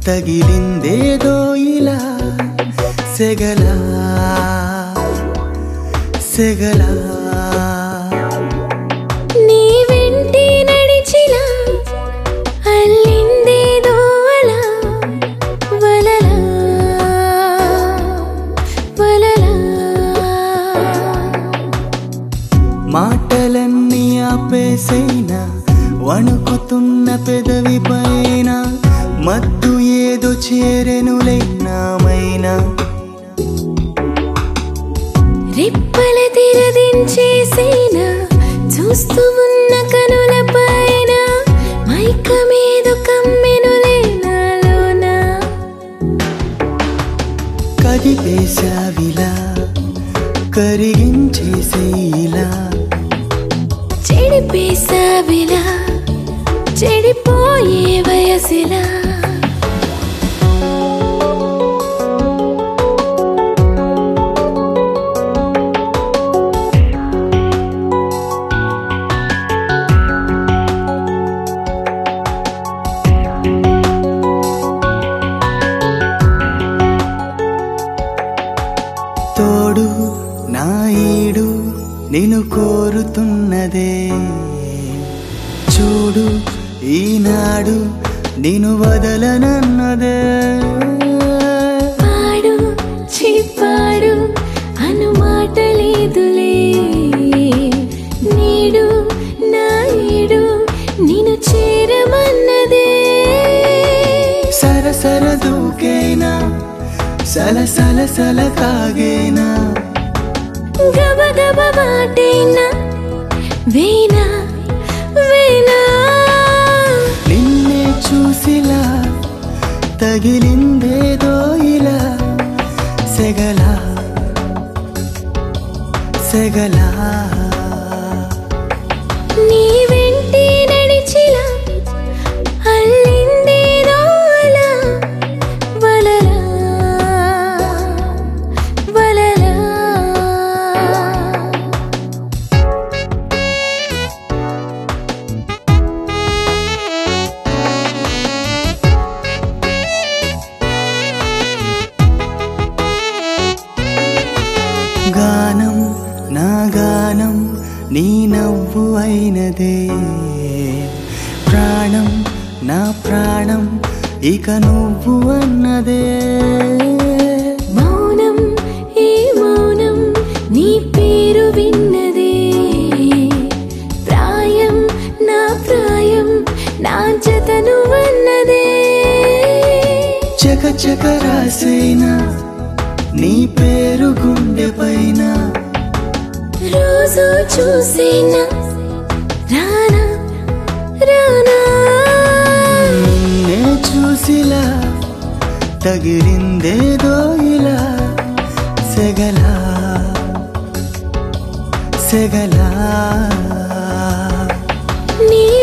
తగిలిందేదో ఇలా సెగలా సెగలా నీ వెంటే నడిచిలా అల్లిందేదో అలా వలలా వలలా మాటలన్నీ ఆపేసైనా వణుకుతున్న పెదవి పైన మత్తు ఏదో చేరెనులైనామైనా రెప్పల తెరదించేసేనా చూస్తూ ఉన్న కనుల పైన మైకమేదో కమ్మెనులే నాలోనా కదిపేశావిలా కరిగించేసేలా చెడిపేసావిలా చెడిపోయే వయసిలా తోడు నా ఈడు నిన్ను కోరుతున్నదే చూడు ఈనాడు నిన్ను వదలనన్నదే పాడు చెప్పాడు అను మాట లేదులే నీడు నాయుడు నిన్ను చేరమన్నదే సరసర దూకేనా సల సల సల కాగేనా గబ గబ మాటేనా వేనా వేనా నిన్నే చూసిలా తగిలిందేదో ఇలా సెగలా సెగలా నీ వెంటే నడిచిలా అల్లిందేదో అలా వలలా వలలా గానం నా గానం నీ నవ్వు అయినదే ప్రాణం నా ప్రాణం ఇక నువ్వు అన్నదే మౌనం ఏ మౌనం నీ పేరు విన్నదే ప్రాయం నా ప్రాయం నా జతను వన్నదే చక చక రాసేనా నీ పేరు గుండె పైన రోజు చూసేనా రానా రానా నిన్నే చూసిలా తగిలిందేదో ఇలా సెగలా సెగలా నీ